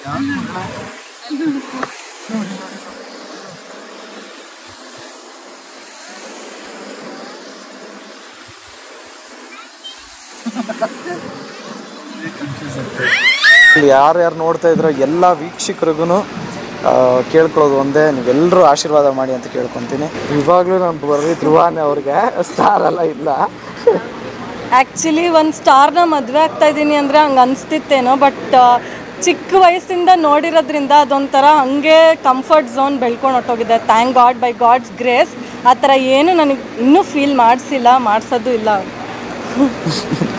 ಯಾರು ಯಾರು ನೋಡ್ತಾ ಇದ್ರೋ ಎಲ್ಲ ವೀಕ್ಷಕರಿಗೂ ಕೇಳ್ಕೊಳ್ಳೋದು ಒಂದೇ ನೀವೆಲ್ಲರೂ ಆಶೀರ್ವಾದ ಮಾಡಿ ಅಂತ ಕೇಳ್ಕೊತೀನಿ ಇವಾಗಲೂ ನಾನು ಬರೀ ಧ್ರುವಾನೆ ಅವ್ರಿಗೆ ಸ್ಟಾರ್ ಎಲ್ಲ ಇಲ್ಲ ಆ್ಯಕ್ಚುಲಿ ಒಂದು ಸ್ಟಾರ್ನ ಮದುವೆ ಆಗ್ತಾ ಇದ್ದೀನಿ ಅಂದರೆ ಹಂಗೆ ಅನಿಸ್ತಿತ್ತೇನೋ ಬಟ್ ಚಿಕ್ಕ ವಯಸ್ಸಿಂದ ನೋಡಿರೋದ್ರಿಂದ ಅದೊಂಥರ ಹಾಗೆ ಕಂಫರ್ಟ್ ಝೋನ್ ಬೆಳ್ಕೊಂಡು ಹೊಟ್ಟೋಗಿದೆ thank God by God's grace ಆ ಥರ ಏನು ನನಗೆ ಇನ್ನೂ ಫೀಲ್ ಮಾಡಿಸಿಲ್ಲ ಮಾಡಿಸೋದು ಇಲ್ಲ